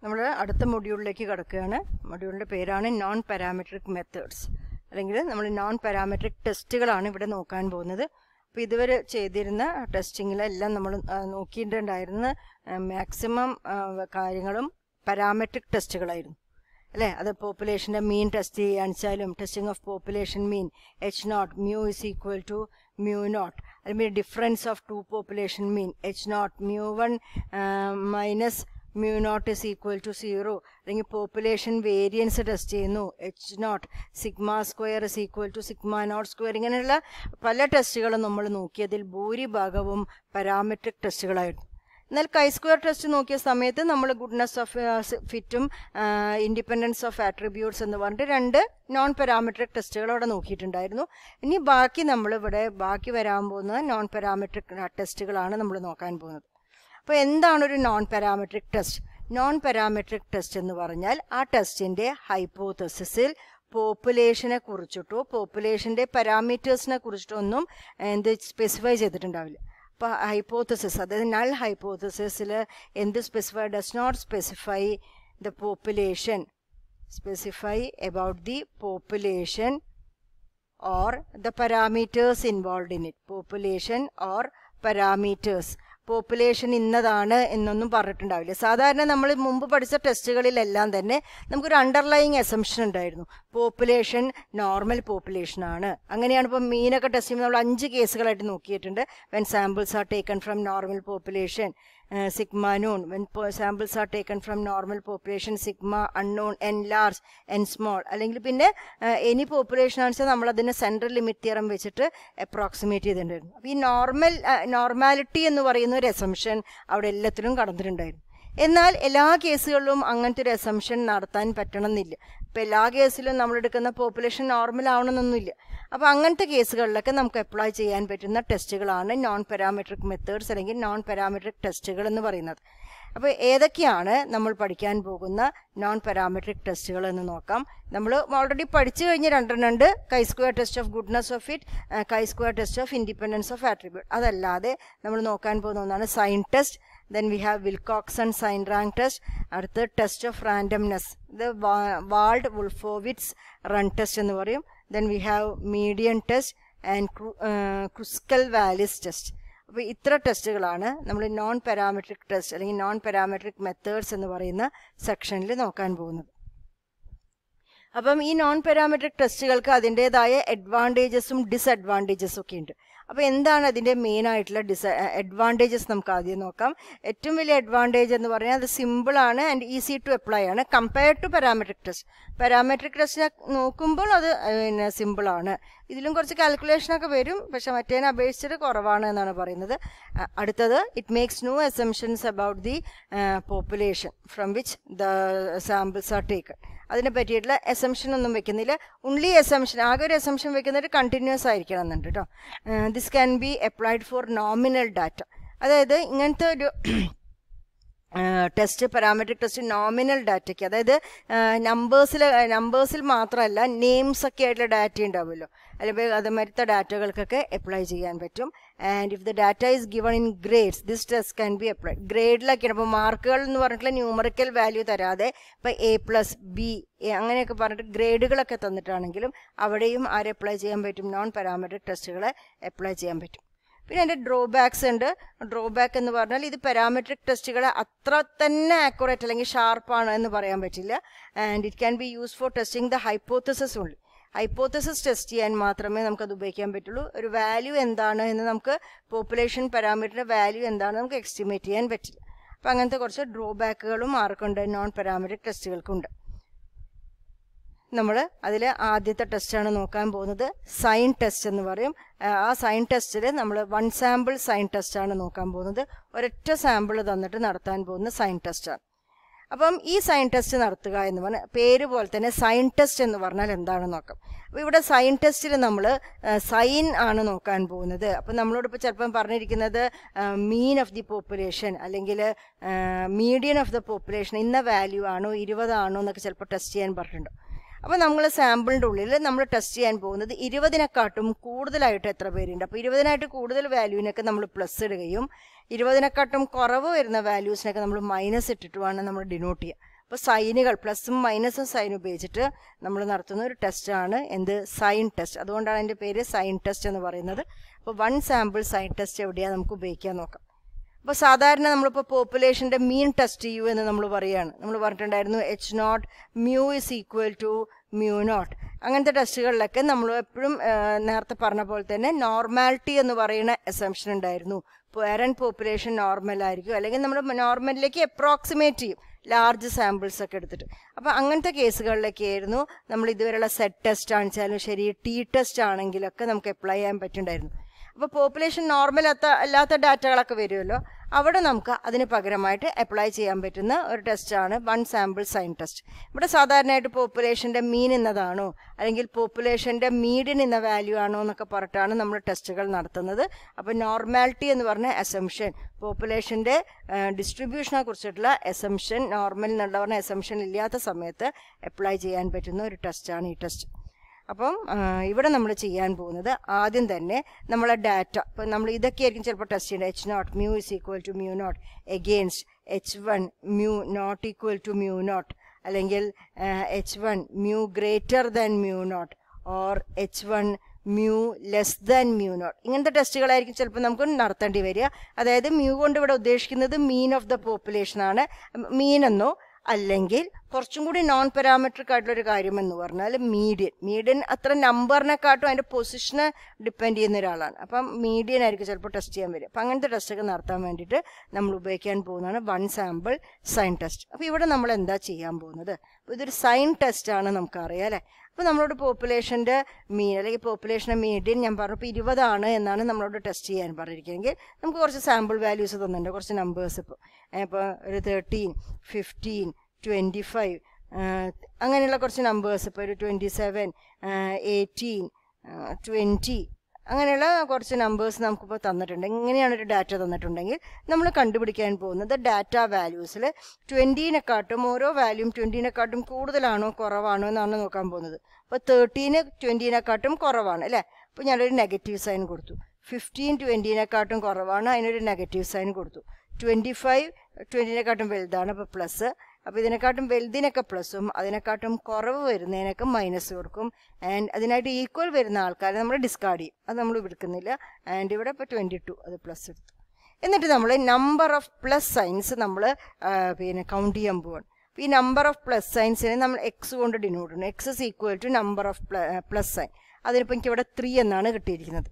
നമ്മൾ അടുത്ത മൊഡ്യൂളിലേക്ക് കടക്കുകയാണ് മൊഡ്യൂളിൻ്റെ പേരാണ് നോൺ പാരാമെട്രിക് മെത്തേഡ്സ് അല്ലെങ്കിൽ നമ്മൾ നോൺ പാരാമെട്രിക് ടെസ്റ്റുകളാണ് ഇവിടെ നോക്കാൻ പോകുന്നത് അപ്പോൾ ഇതുവരെ ചെയ്തിരുന്ന ടെസ്റ്റിങ്ങിലെല്ലാം നമ്മൾ നോക്കിയിട്ടുണ്ടായിരുന്ന മാക്സിമം കാര്യങ്ങളും പാരാമെട്രിക് ടെസ്റ്റുകളായിരുന്നു അല്ലേ അത് പോപ്പുലേഷൻ്റെ മീൻ ടെസ്റ്റ് ചെയ്യാണെച്ചാലും testing of population mean H not mu is equal to mu not അല്ലെങ്കിൽ difference of two population mean H not mu one minus mu not is equal to zero അല്ലെങ്കിൽ population variance test ചെയ്യുന്നു H not sigma square is equal to sigma not square ഇങ്ങനെയുള്ള പല ടെസ്റ്റുകളും നമ്മൾ നോക്കിയതിൽ ഭൂരിഭാഗവും parametric ടെസ്റ്റുകളായിരുന്നു എന്നാൽ കൈ സ്ക്വയർ ടെസ്റ്റ് നോക്കിയ സമയത്ത് നമ്മൾ ഗുഡ്നെസ് ഓഫ് ഫിറ്റും ഇൻഡിപെൻഡൻസ് ഓഫ് ആട്രിബ്യൂട്ട്സ് എന്ന് പറഞ്ഞിട്ട് രണ്ട് നോൺ പാരാമെട്രിക് ടെസ്റ്റുകൾ അവിടെ നോക്കിയിട്ടുണ്ടായിരുന്നു ഇനി ബാക്കി നമ്മൾ ഇവിടെ ബാക്കി വരാൻ പോകുന്ന നോൺ പാരാമെട്രിക് ടെസ്റ്റുകളാണ് നമ്മൾ നോക്കാൻ പോകുന്നത് അപ്പോൾ എന്താണ് ഒരു non parametric test non parametric test എന്ന് പറഞ്ഞാൽ ആ ടെസ്റ്റിൻ്റെ ഹൈപ്പോത്തസിസിൽ പോപ്പുലേഷനെ കുറിച്ചിട്ടോ പോപ്പുലേഷൻ്റെ പാരാമീറ്റേഴ്സിനെ കുറിച്ചിട്ടോ ഒന്നും എന്ത് സ്പെസിഫൈ ചെയ്തിട്ടുണ്ടാവില്ല അപ്പോൾ ഹൈപ്പോത്തസിസ് അതായത് നൾ ഹൈപ്പോത്തസിസിൽ എന്ത് specify does not specify the population specify about the population or the parameters involve in it population or parameters population ഇന്നതാണ് എന്നൊന്നും പറഞ്ഞിട്ടുണ്ടാവില്ല സാധാരണ നമ്മൾ മുമ്പ് പഠിച്ച ടെസ്റ്റുകളിലെല്ലാം തന്നെ നമുക്കൊരു അണ്ടർലൈങ് എസംഷൻ ഉണ്ടായിരുന്നു പോപ്പുലേഷൻ നോർമൽ പോപ്പുലേഷൻ ആണ് അങ്ങനെയാണ് ഇപ്പോൾ മീനൊക്കെ ടെസ്റ്റ് ചെയ്യുമ്പോൾ നമ്മൾ അഞ്ച് കേസുകളായിട്ട് നോക്കിയിട്ടുണ്ട് when samples are taken from normal population sigma known when samples are taken from normal population sigma unknown n large n small അല്ലെങ്കിൽ പിന്നെ എനി പോപ്പുലേഷൻ ആണെന്ന് വെച്ചാൽ നമ്മൾ അതിനെ സെൻട്രൽ ലിമിറ്റ് തിയറം വെച്ചിട്ട് അപ്രോക്സിമേറ്റ് ചെയ്തിട്ടുണ്ടായിരുന്നു അപ്പോൾ ഈ നോർമൽ നോർമാലിറ്റി എന്ന് പറയുന്ന ഒരു എസംഷൻ അവിടെ എല്ലാത്തിലും കടന്നിട്ടുണ്ടായിരുന്നു എന്നാൽ എല്ലാ കേസുകളിലും അങ്ങനത്തെ ഒരു എസംഷൻ നടത്താൻ പറ്റണമെന്നില്ല ഇപ്പം എല്ലാ കേസിലും നമ്മൾ എടുക്കുന്ന പോപ്പുലേഷൻ നോർമൽ ആവണമെന്നൊന്നുമില്ല അപ്പോൾ അങ്ങനത്തെ കേസുകളിലൊക്കെ നമുക്ക് അപ്ലൈ ചെയ്യാൻ പറ്റുന്ന ടെസ്റ്റുകളാണ് നോൺ പാരാമെട്രിക് മെത്തേഡ്സ് അല്ലെങ്കിൽ നോൺ പാരാമെട്രിക് ടെസ്റ്റുകൾ എന്ന് പറയുന്നത് അപ്പോൾ ഏതൊക്കെയാണ് നമ്മൾ പഠിക്കാൻ പോകുന്ന നോൺ പാരാമെട്രിക് ടെസ്റ്റുകൾ എന്ന് നോക്കാം നമ്മൾ ഓൾറെഡി പഠിച്ചു കഴിഞ്ഞ രണ്ടെണ്ണുണ്ട് chi square test of goodness of fit chi square test of independence of attribute അതല്ലാതെ നമ്മൾ നോക്കാൻ പോകുന്ന ഒന്നാണ് sign test then we have Wilcoxon sign rank test അടുത്ത് ടെസ്റ്റ് ഓഫ് റാൻഡംനെസ് ഇത് വാൾഡ് വുൾഫോവിറ്റ്സ് റൺ ടെസ്റ്റ് എന്ന് പറയും then we have median test and Kruskal Wallis test അപ്പോൾ ഇത്ര ടെസ്റ്റുകളാണ് നമ്മൾ നോൺ പാരാമെട്രിക് ടെസ്റ്റ് അല്ലെങ്കിൽ നോൺ പാരാമെട്രിക് മെത്തേഡ്സ് എന്ന് പറയുന്ന സെക്ഷനിൽ നോക്കാൻ പോകുന്നത് അപ്പം ഈ നോൺ പാരാമെട്രിക് ടെസ്റ്റുകൾക്ക് അതിൻ്റേതായ അഡ്വാൻറ്റേജസും ഡിസഡ്വാൻറ്റേജസും ഒക്കെ ഉണ്ട് അപ്പോൾ എന്താണ് അതിൻ്റെ മെയിൻ ആയിട്ടുള്ള ഡിസ അഡ്വാൻറ്റേജസ് നമുക്ക് ആദ്യം നോക്കാം ഏറ്റവും വലിയ അഡ്വാൻറ്റേജ് എന്ന് പറഞ്ഞാൽ അത് സിമ്പിളാണ് ആൻഡ് ഈസി ടു അപ്ലൈ ആണ് compared to parametric test parametric test നോക്കുമ്പോൾ അത് പിന്നെ സിമ്പിളാണ് ഇതിലും കുറച്ച് കാൽക്കുലേഷനൊക്കെ വരും പക്ഷെ മറ്റേനെ അപേക്ഷിച്ചിട്ട് കുറവാണ് എന്നാണ് പറയുന്നത് അടുത്തത് it makes new assumptions about the population from which the samples are taken അതിനെ പറ്റിയിട്ടുള്ള എസംഷൻ ഒന്നും വെക്കുന്നില്ല ഉൺലി എസംഷൻ ആകെ ഒരു എസംഷൻ വെക്കുന്നത് കണ്ടിന്യൂസ് ആയിരിക്കണം എന്നുണ്ട് കേട്ടോ this can be applied for nominal data അതായത് ഇങ്ങനത്തെ ഒരു ടെസ്റ്റ് പാരാമെട്രിക് ടെസ്റ്റ് നോമിനൽ ഡാറ്റയ്ക്ക് അതായത് നമ്പേഴ്സിൽ നമ്പേഴ്സിൽ മാത്രമല്ല നെയിംസ് ഒക്കെ ആയിട്ടുള്ള ഡാറ്റ ഉണ്ടാവുമല്ലോ അല്ലെങ്കിൽ അതുമാതിരത്തെ ഡാറ്റകൾക്കൊക്കെ അപ്ലൈ ചെയ്യാൻ പറ്റും and if the data is given in grades this test can be apply ഗ്രേഡിലൊക്കെയാണ് അപ്പോൾ മാർക്കുകൾ എന്ന് പറഞ്ഞിട്ടുള്ള ന്യൂമറിക്കൽ വാല്യൂ തരാതെ ഇപ്പോൾ എ പ്ലസ് ബി അങ്ങനെയൊക്കെ പറഞ്ഞിട്ട് ഗ്രേഡുകളൊക്കെ തന്നിട്ടാണെങ്കിലും അവിടെയും ആരെ അപ്ലൈ ചെയ്യാൻ പറ്റും നോൺ പാരാമെട്രിക് ടെസ്റ്റുകളെ അപ്ലൈ ചെയ്യാൻ പറ്റും പിന്നെ അതിൻ്റെ ഡ്രോബാക്സ് ഉണ്ട് ഡ്രോബാക്ക് എന്ന് പറഞ്ഞാൽ ഇത് പാരാമെട്രിക് ടെസ്റ്റുകൾ അത്ര തന്നെ ആക്യുറേറ്റ് അല്ലെങ്കിൽ ഷാർപ്പാണ് എന്ന് പറയാൻ പറ്റില്ല and it can be use for testing the hypothesis ഉള്ളു ഹൈപ്പോത്തസിസ് ടെസ്റ്റ് ചെയ്യാൻ മാത്രമേ നമുക്കത് ഉപയോഗിക്കാൻ പറ്റുള്ളൂ ഒരു വാല്യൂ എന്താണ് എന്ന് നമുക്ക് പോപ്പുലേഷൻ പാരാമീറ്ററിൻ്റെ വാല്യൂ എന്താണ് നമുക്ക് എസ്റ്റിമേറ്റ് ചെയ്യാൻ പറ്റില്ല അപ്പോൾ അങ്ങനത്തെ കുറച്ച് ഡ്രോബാക്കുകളും ആർക്കുണ്ട് നോൺ പാരാമെട്രിക് ടെസ്റ്റുകൾക്കുണ്ട് നമ്മൾ അതിൽ ആദ്യത്തെ ടെസ്റ്റാണ് നോക്കാൻ പോകുന്നത് സൈൻ ടെസ്റ്റ് എന്ന് പറയും ആ സൈൻ ടെസ്റ്റിൽ നമ്മൾ വൺ സാമ്പിൾ സൈൻ ടെസ്റ്റാണ് നോക്കാൻ പോകുന്നത് ഒരൊറ്റ സാമ്പിൾ തന്നിട്ട് നടത്താൻ പോകുന്ന സൈൻ ടെസ്റ്റാണ് അപ്പം ഈ സൈൻ ടെസ്റ്റ് നടത്തുക എന്ന് പറഞ്ഞാൽ പേര് പോലെ തന്നെ സൈൻ ടെസ്റ്റ് എന്ന് പറഞ്ഞാൽ എന്താണെന്ന് നോക്കാം അപ്പോൾ ഇവിടെ സൈൻ ടെസ്റ്റിൽ നമ്മൾ സൈൻ ആണ് നോക്കാൻ പോകുന്നത് അപ്പം നമ്മളോട് ഇപ്പോൾ ചിലപ്പം പറഞ്ഞിരിക്കുന്നത് മീൻ ഓഫ് ദി പോപ്പുലേഷൻ അല്ലെങ്കിൽ മീഡിയൻ ഓഫ് ദ പോപ്പുലേഷൻ ഇന്ന വാല്യൂ ആണോ ഇരുപതാണോ എന്നൊക്കെ ചിലപ്പോൾ ടെസ്റ്റ് ചെയ്യാൻ പറഞ്ഞിട്ടുണ്ട് അപ്പോൾ നമ്മൾ സാമ്പിളിൻ്റെ ഉള്ളിൽ നമ്മൾ ടെസ്റ്റ് ചെയ്യാൻ പോകുന്നത് ഇരുപതിനെക്കാട്ടും കൂടുതലായിട്ട് എത്ര പേരുണ്ട് അപ്പോൾ ഇരുപതിനായിട്ട് കൂടുതൽ വാല്യൂവിനൊക്കെ നമ്മൾ പ്ലസ് ഇടുകയും ഇരുപതിനെക്കാട്ടും കുറവ് വരുന്ന വാല്യൂസിനൊക്കെ നമ്മൾ മൈനസ് ഇട്ടിട്ട് വേണം നമ്മൾ ഡിനോട്ട് ചെയ്യുക അപ്പോൾ സൈനുകൾ പ്ലസും മൈനസും സൈൻ ഉപയോഗിച്ചിട്ട് നമ്മൾ നടത്തുന്ന ഒരു ടെസ്റ്റാണ് എന്ത് സൈൻ ടെസ്റ്റ് അതുകൊണ്ടാണ് അതിൻ്റെ പേര് സൈൻ ടെസ്റ്റ് എന്ന് പറയുന്നത് അപ്പോൾ വൺ സാമ്പിൾ സൈൻ ടെസ്റ്റ് എവിടെയാണ് നമുക്ക് ഉപയോഗിക്കാൻ നോക്കാം അപ്പോൾ സാധാരണ നമ്മളിപ്പോൾ പോപ്പുലേഷൻ്റെ മീൻ ടെസ്റ്റ് ചെയ്യൂ എന്ന് നമ്മൾ പറയുകയാണ് നമ്മൾ പറഞ്ഞിട്ടുണ്ടായിരുന്നു H not mu is equal to mu not അങ്ങനത്തെ ടെസ്റ്റുകളിലൊക്കെ നമ്മൾ എപ്പോഴും നേരത്തെ പറഞ്ഞ പോലെ തന്നെ നോർമാലിറ്റി എന്ന് പറയുന്ന എസംഷൻ ഉണ്ടായിരുന്നു പേരൻറ്റ് പോപ്പുലേഷൻ നോർമൽ ആയിരിക്കും അല്ലെങ്കിൽ നമ്മൾ നോർമലിലേക്ക് അപ്രോക്സിമേറ്റ് ചെയ്യും ലാർജ് സാമ്പിൾസ് ഒക്കെ എടുത്തിട്ട് അപ്പോൾ അങ്ങനത്തെ കേസുകളിലൊക്കെ ആയിരുന്നു നമ്മൾ ഇതുവരെയുള്ള സെറ്റ് ടെസ്റ്റ് ആണെച്ചാലും ശരി ടി ടെസ്റ്റ് ആണെങ്കിലൊക്കെ നമുക്ക് അപ്ലൈ ചെയ്യാൻ പറ്റുന്നുണ്ടായിരുന്നു അപ്പോൾ പോപ്പുലേഷൻ നോർമൽ അത്ത അല്ലാത്ത ഡാറ്റകളൊക്കെ വരുമല്ലോ അവിടെ നമുക്ക് അതിന് പകരമായിട്ട് അപ്ലൈ ചെയ്യാൻ പറ്റുന്ന ഒരു ടെസ്റ്റാണ് വൺ സാമ്പിൾ സൈൻ ടെസ്റ്റ് ഇവിടെ സാധാരണയായിട്ട് പോപ്പുലേഷൻ്റെ മീൻ എന്നതാണോ അല്ലെങ്കിൽ പോപ്പുലേഷൻ്റെ മീഡിയൻ എന്ന വാല്യൂ ആണോ എന്നൊക്കെ പറഞ്ഞിട്ടാണ് നമ്മൾ ടെസ്റ്റുകൾ നടത്തുന്നത് അപ്പോൾ നോർമാലിറ്റി എന്ന് പറഞ്ഞ അസംഷൻ പോപ്പുലേഷൻ്റെ ഡിസ്ട്രിബ്യൂഷനെ കുറിച്ചിട്ടുള്ള എസംഷൻ നോർമൽ എന്നുള്ള പറഞ്ഞ എസംഷൻ ഇല്ലാത്ത സമയത്ത് അപ്ലൈ ചെയ്യാൻ പറ്റുന്ന ഒരു ടെസ്റ്റാണ് ഈ ടെസ്റ്റ് അപ്പം ഇവിടെ നമ്മൾ ചെയ്യാൻ പോകുന്നത് ആദ്യം തന്നെ നമ്മളെ ഡാറ്റ ഇപ്പം നമ്മൾ ഇതൊക്കെയായിരിക്കും ചിലപ്പോൾ ടെസ്റ്റ് ചെയ്യേണ്ടത് H not mu is equal to mu not against H one mu not equal to mu not അല്ലെങ്കിൽ H one mu greater than mu not or H one mu less than mu not ഇങ്ങനത്തെ ടെസ്റ്റുകളായിരിക്കും ചിലപ്പോൾ നമുക്ക് നടത്തേണ്ടി വരിക അതായത് mu കൊണ്ട് ഇവിടെ ഉദ്ദേശിക്കുന്നത് മീൻ ഓഫ് ദ പോപ്പുലേഷൻ ആണ് മീൻ എന്നോ അല്ലെങ്കിൽ കുറച്ചും കൂടി നോൺ പാരാമെട്രിക് ആയിട്ടുള്ളൊരു കാര്യം എന്ന് പറഞ്ഞാൽ മീഡിയൻ മീഡിയൻ അത്ര നമ്പറിനെക്കാട്ടും അതിൻ്റെ പൊസിഷനെ ഡിപ്പെൻഡ് ചെയ്യുന്ന ഒരാളാണ് അപ്പം മീഡിയൻ ആയിരിക്കും ചിലപ്പോൾ ടെസ്റ്റ് ചെയ്യാൻ വരിക അപ്പം അങ്ങനത്തെ ടെസ്റ്റൊക്കെ നടത്താൻ വേണ്ടിയിട്ട് നമ്മൾ ഉപയോഗിക്കാൻ പോകുന്നതാണ് വൺ സാമ്പിൾ സൈൻ ടെസ്റ്റ് അപ്പോൾ ഇവിടെ നമ്മൾ എന്താ ചെയ്യാൻ പോകുന്നത് അപ്പോൾ ഇതൊരു സൈൻ ടെസ്റ്റാണ് നമുക്കറിയാം അല്ലേ അപ്പോൾ നമ്മളോട് പോപ്പുലേഷൻ്റെ മീൻ അല്ലെങ്കിൽ പോപ്പുലേഷൻ്റെ മീഡിയൻ ഞാൻ പറഞ്ഞു ഇപ്പോൾ ഇരുപതാണ് എന്നാണ് നമ്മളോട് ടെസ്റ്റ് ചെയ്യാൻ പറഞ്ഞിരിക്കുകയെങ്കിൽ നമുക്ക് കുറച്ച് സാമ്പിൾ വാല്യൂസ് തന്നിട്ടുണ്ട് കുറച്ച് നമ്പേഴ്സ് ഇപ്പോൾ ഇപ്പോൾ ഒരു തേർട്ടീൻ ഫിഫ്റ്റീൻ ട്വൻറ്റി ഫൈവ് അങ്ങനെയുള്ള കുറച്ച് നമ്പേഴ്സ് ഇപ്പോൾ ഒരു ട്വൻറ്റി സെവൻ എയ്റ്റീൻ ട്വൻറ്റി അങ്ങനെയുള്ള കുറച്ച് നമ്പേഴ്സ് നമുക്കിപ്പോൾ തന്നിട്ടുണ്ട് ഇങ്ങനെയാണ് ഒരു ഡാറ്റ തന്നിട്ടുണ്ടെങ്കിൽ നമ്മൾ കണ്ടുപിടിക്കാൻ പോകുന്നത് ഡാറ്റ വാല്യൂസിൽ ട്വൻറ്റീനെക്കാട്ടും ഓരോ വാല്യൂം ട്വൻറ്റീനെക്കാട്ടും കൂടുതലാണോ കുറവാണോ എന്നാണ് നോക്കാൻ പോകുന്നത് അപ്പോൾ തേർട്ടീന് ട്വൻറ്റീനെക്കാട്ടും കുറവാണ് അല്ലേ അപ്പോൾ ഞാനൊരു നെഗറ്റീവ് സൈൻ കൊടുത്തു ഫിഫ്റ്റീൻ ട്വൻറ്റീനെക്കാട്ടും കുറവാണ് അതിനൊരു നെഗറ്റീവ് സൈൻ കൊടുത്തു ട്വൻറ്റി ഫൈവ് ട്വൻറ്റീനെക്കാട്ടും വലുതാണ് അപ്പോൾ പ്ലസ് അപ്പോൾ ഇതിനെക്കാട്ടും വലുതിനൊക്കെ പ്ലസും അതിനെക്കാട്ടും കുറവ് വരുന്നതിനൊക്കെ മൈനസ് കൊടുക്കും ആൻഡ് അതിനായിട്ട് ഈക്വൽ വരുന്ന ആൾക്കാരെ നമ്മൾ ഡിസ്കാർഡ് ചെയ്യും അത് നമ്മൾ എടുക്കുന്നില്ല ആൻഡ് ഇവിടെ ഇപ്പോൾ ട്വൻറ്റി ടു അത് പ്ലസ് എടുത്തു എന്നിട്ട് നമ്മൾ നമ്പർ ഓഫ് പ്ലസ് സൈൻസ് നമ്മൾ പിന്നെ കൗണ്ട് ചെയ്യാൻ പോവാണ് ഈ നമ്പർ ഓഫ് പ്ലസ് സൈൻസിനെ നമ്മൾ എക്സ് കൊണ്ട് ഡിനോട്ട് ചെയ്യുന്നു X is equal to number of plus sign അതിനിപ്പോൾ എനിക്ക് ഇവിടെ ത്രീ എന്നാണ് കിട്ടിയിരിക്കുന്നത്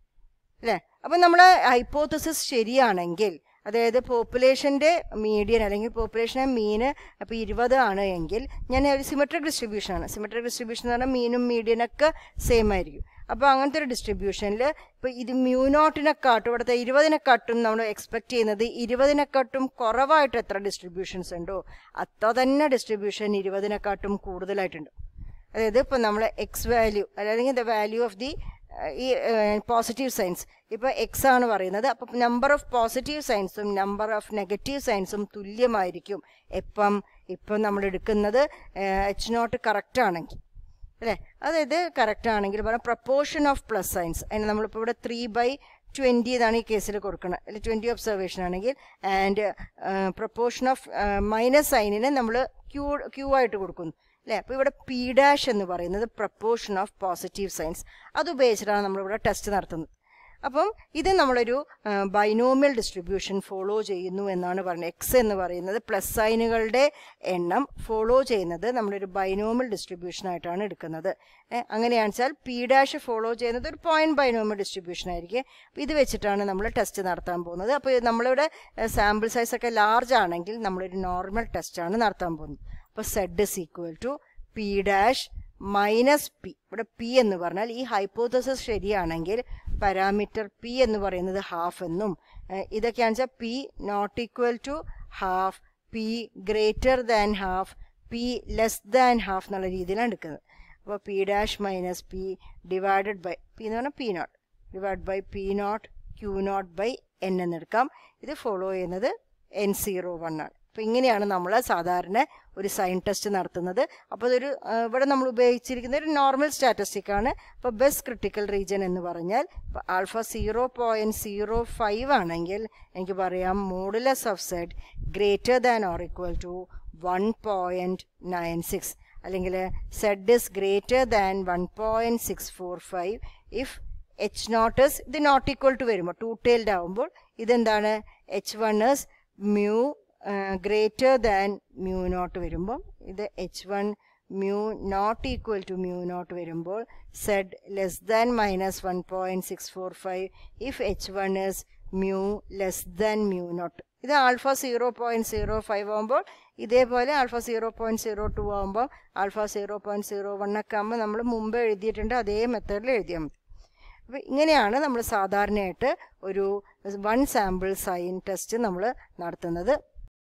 അല്ലേ അപ്പം നമ്മളെ ഹൈപ്പോത്തസിസ് ശരിയാണെങ്കിൽ അതായത് പോപ്പുലേഷൻ്റെ മീഡിയൻ അല്ലെങ്കിൽ പോപ്പുലേഷനെ മീന് അപ്പോൾ ഇരുപത് ആണ് എങ്കിൽ ഞാൻ ഒരു സിമെട്രിക് ഡിസ്ട്രിബ്യൂഷനാണ് സിമെട്രിക് ഡിസ്ട്രിബ്യൂഷൻ എന്ന് പറഞ്ഞാൽ മീനും മീഡിയനൊക്കെ സെയിം ആയിരിക്കും അപ്പോൾ അങ്ങനത്തെ ഒരു ഡിസ്ട്രിബ്യൂഷനിൽ ഇപ്പോൾ ഇത് മ്യൂനോട്ടിനെക്കാട്ടും ഇവിടുത്തെ ഇരുപതിനെക്കാട്ടും നമ്മൾ എക്സ്പെക്ട് ചെയ്യുന്നത് ഇരുപതിനെക്കാട്ടും കുറവായിട്ട് എത്ര ഡിസ്ട്രിബ്യൂഷൻസ് ഉണ്ടോ അത്ര തന്നെ ഡിസ്ട്രിബ്യൂഷൻ ഇരുപതിനെക്കാട്ടും കൂടുതലായിട്ടുണ്ട് അതായത് ഇപ്പോൾ നമ്മൾ എക്സ് വാല്യൂ അല്ലെങ്കിൽ ദ വാല്യൂ ഓഫ് ദി ഈ പോസിറ്റീവ് സൈൻസ് ഇപ്പോൾ എക്സ് ആണ് പറയുന്നത് അപ്പം നമ്പർ ഓഫ് പോസിറ്റീവ് സൈൻസും നമ്പർ ഓഫ് നെഗറ്റീവ് സൈൻസും തുല്യമായിരിക്കും എപ്പം ഇപ്പം നമ്മൾ എടുക്കുന്നത് എച്ച് നോട്ട് കറക്റ്റ് ആണെങ്കിൽ അല്ലേ അതായത് കറക്റ്റ് ആണെങ്കിൽ പറയാം പ്രപ്പോർഷൻ ഓഫ് പ്ലസ് സൈൻസ് അതിന് നമ്മളിപ്പോൾ ഇവിടെ ത്രീ ബൈ ട്വൻറ്റി ഇതാണ് ഈ കേസിൽ കൊടുക്കുന്നത് അല്ലെങ്കിൽ ട്വൻറ്റി ഒബ്സർവേഷൻ ആണെങ്കിൽ ആൻഡ് പ്രപ്പോർഷൻ ഓഫ് മൈനസ് സൈനിനെ നമ്മൾ ക്യൂ ക്യൂ ആയിട്ട് കൊടുക്കുന്നു അല്ലേ അപ്പോൾ ഇവിടെ പി ഡാഷ് എന്ന് പറയുന്നത് പ്രപ്പോർഷൻ ഓഫ് പോസിറ്റീവ് സൈൻസ് അത് ഉപയോഗിച്ചിട്ടാണ് നമ്മളിവിടെ ടെസ്റ്റ് നടത്തുന്നത് അപ്പം ഇത് നമ്മളൊരു ബൈനോമിയൽ ഡിസ്ട്രിബ്യൂഷൻ ഫോളോ ചെയ്യുന്നു എന്നാണ് പറയുന്നത് എക്സ് എന്ന് പറയുന്നത് പ്ലസ് സൈനുകളുടെ എണ്ണം ഫോളോ ചെയ്യുന്നത് നമ്മളൊരു ബൈനോമിയൽ ഡിസ്ട്രിബ്യൂഷൻ ആയിട്ടാണ് എടുക്കുന്നത് അങ്ങനെയാണെന്ന് വെച്ചാൽ പി ഡാഷ് ഫോളോ ചെയ്യുന്നത് ഒരു പോയിന്റ് ബൈനോമിയൽ ഡിസ്ട്രിബ്യൂഷൻ ആയിരിക്കും ഇത് വെച്ചിട്ടാണ് നമ്മൾ ടെസ്റ്റ് നടത്താൻ പോകുന്നത് അപ്പോൾ നമ്മളിവിടെ സാമ്പിൾ സൈസ് ഒക്കെ ലാർജ് ആണെങ്കിൽ നമ്മളൊരു നോർമൽ ടെസ്റ്റാണ് നടത്താൻ പോകുന്നത് അപ്പോൾ Z is equal to P dash minus P ഇവിടെ പി എന്ന് പറഞ്ഞാൽ ഈ ഹൈപ്പോത്തസിസ് ശരിയാണെങ്കിൽ പാരാമീറ്റർ പി എന്ന് പറയുന്നത് ഹാഫ് എന്നും ഇതൊക്കെയാണെന്ന് വെച്ചാൽ P not equal to half P greater than half P less than half എന്നുള്ള രീതിയിലാണ് എടുക്കുന്നത് അപ്പോൾ P dash minus P divided by P എന്ന് പറഞ്ഞാൽ P not divide by P not Q not by n എന്നെടുക്കാം ഇത് ഫോളോ ചെയ്യുന്നത് N zero one ആണ് അപ്പോൾ ഇങ്ങനെയാണ് നമ്മൾ സാധാരണ ഒരു സൈൻ ടെസ്റ്റ് നടത്തുന്നത് അപ്പോൾ ഇതൊരു ആ, ഇവിടെ നമ്മൾ ഉപയോഗിച്ചിരിക്കുന്ന ഒരു നോർമൽ സ്റ്റാറ്റിസ്റ്റിക് ആണ് അപ്പോൾ ബെസ്റ്റ് ക്രിട്ടിക്കൽ റീജിയൻ എന്ന് പറഞ്ഞാൽ ഇപ്പോൾ alpha zero point zero five ആണെങ്കിൽ എനിക്ക് പറയാം modulus of Z greater than or equal to one point nine six അല്ലെങ്കിൽ Z is greater than one point six four five if H not is ഇത് not equal to വരുമ്പോൾ two tailed ആകുമ്പോൾ ഇതെന്താണ് H one is mu greater than mu not വരുമ്പോൾ ഇത് H one mu not equal to mu not വരുമ്പോൾ Z less than minus one point six four five if H one is mu less than mu not ഇത് alpha zero point zero five ആകുമ്പോൾ ഇതേപോലെ alpha zero point zero two ആകുമ്പോൾ alpha zero point zero one ഒക്കെ ആകുമ്പോൾ നമ്മൾ മുമ്പ് എഴുതിയിട്ടുണ്ട് അതേ മെത്തേഡിൽ എഴുതിയാൽ മതി അപ്പോൾ ഇങ്ങനെയാണ് നമ്മൾ സാധാരണയായിട്ട് ഒരു വൺ സാമ്പിൾ സൈൻ ടെസ്റ്റ് നമ്മൾ നടത്തുന്നത്